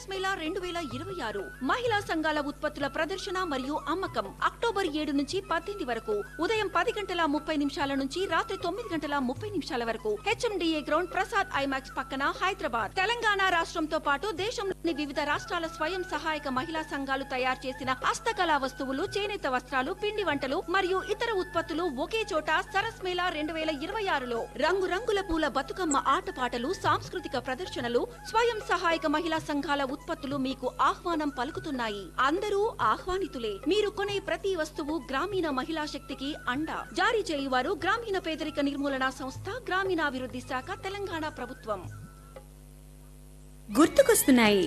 మేళా రెండు వేల ఇరవై ఆరు మహిళా సంఘాల ఉత్పత్తుల ప్రదర్శన మరియు అమ్మకం అక్టోబర్ ఏడు నుంచి పద్దెనిమిది వరకు ఉదయం పది గంటల ముప్పై నిమిషాల నుంచి రాత్రి తొమ్మిది గంటల ముప్పై నిమిషాల వరకు హెచ్ఎండిఏ గ్రౌండ్ ప్రసాద్ ఐమాక్స్ పక్కన హైదరాబాద్ తెలంగాణ రాష్ట్రంతో పాటు దేశంలోని వివిధ రాష్ట్రాల స్వయం సహాయక మహిళా సంఘాలు తయారు చేసిన హస్తకళా వస్తువులు చేనేత వస్త్రాలు పిండి వంటలు మరియు ఇతర ఉత్పత్తులు ఒకే చోట సరస్ మేళా రెండు వేల ఇరవై ఆరులో రంగురంగుల పూల బతుకమ్మ ఆటపాటలు సాంస్కృతిక ప్రదర్శనలు స్వయం సహాయక మహిళా సంఘాల ఉత్పత్తులు మీకు ఆహ్వానం పలుకుతున్నాయి అందరూ ఆహ్వానితులే మీరు కొనే ప్రతి వస్తువు గ్రామీణ మహిళా శక్తికి అండ జారీ చేయువారు గ్రామీణ పేదరిక నిర్మూలన సంస్థ గ్రామీణాభివృద్ధి శాఖ తెలంగాణ ప్రభుత్వం గుర్తుకొస్తున్నాయి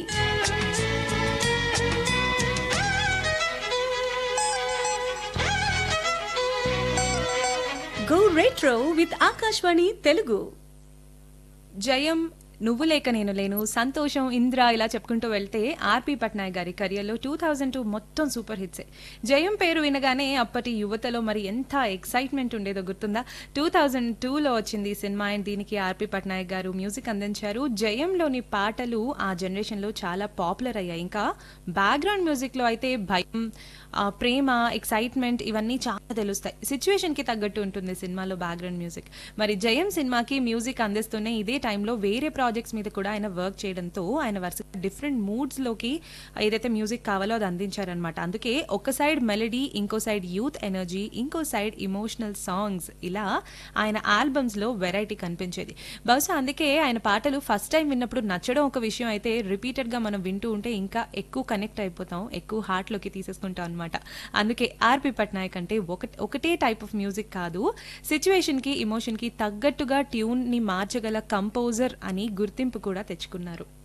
go retro with Akashvani Telugu Jayam నువ్వు లేక నేను లేను సంతోషం ఇంద్ర ఇలా చెప్పుకుంటూ వెళ్తే ఆర్పి పట్నాయక్ గారి కెరియర్లో టూ థౌజండ్ టూ మొత్తం సూపర్ హిట్సే జయం పేరు వినగానే అప్పటి యువతలో మరి ఎంత ఎక్సైట్మెంట్ ఉండేదో గుర్తుందా టూ థౌజండ్ టూలో వచ్చింది ఈ సినిమా అండ్ దీనికి ఆర్పి పట్నాయక్ గారు మ్యూజిక్ అందించారు జయంలోని పాటలు ఆ జనరేషన్లో చాలా పాపులర్ అయ్యాయి ఇంకా బ్యాక్గ్రౌండ్ మ్యూజిక్లో అయితే భయం ఆ, ప్రేమ ఎక్సైట్మెంట్ ఇవన్నీ చాలా తెలుస్తాయి సిచ్యువేషన్కి తగ్గట్టు ఉంటుంది సినిమాలో బ్యాక్గ్రౌండ్ మ్యూజిక్ మరి జయం సినిమాకి మ్యూజిక్ అందిస్తూనే ఇదే టైంలో వేరే ప్రాజెక్ట్స్ మీద కూడా ఆయన వర్క్ చేయడంతో ఆయన వరుస డిఫరెంట్ మూడ్స్లోకి ఏదైతే మ్యూజిక్ కావాలో అది అందించారనమాట అందుకే ఒక సైడ్ మెలడీ ఇంకో సైడ్ యూత్ ఎనర్జీ ఇంకో సైడ్ ఇమోషనల్ సాంగ్స్ ఇలా ఆయన ఆల్బమ్స్లో వెరైటీ కనిపించేది బహుశా అందుకే ఆయన పాటలు ఫస్ట్ టైం విన్నప్పుడు నచ్చడం ఒక విషయం అయితే రిపీటెడ్గా మనం వింటూ ఉంటే ఇంకా ఎక్కువ కనెక్ట్ అయిపోతాం ఎక్కువ హార్ట్లోకి తీసేసుకుంటాం అనమాట అందుకే ఆర్పి పట్నాయక్ అంటే ఒక ఒకటే టైప్ ఆఫ్ మ్యూజిక్ కాదు సిచ్యువేషన్కి ఇమోషన్కి తగ్గట్టుగా ట్యూన్ని మార్చగల కంపోజర్ అని గుర్తింపు కూడా తెచ్చుకున్నారు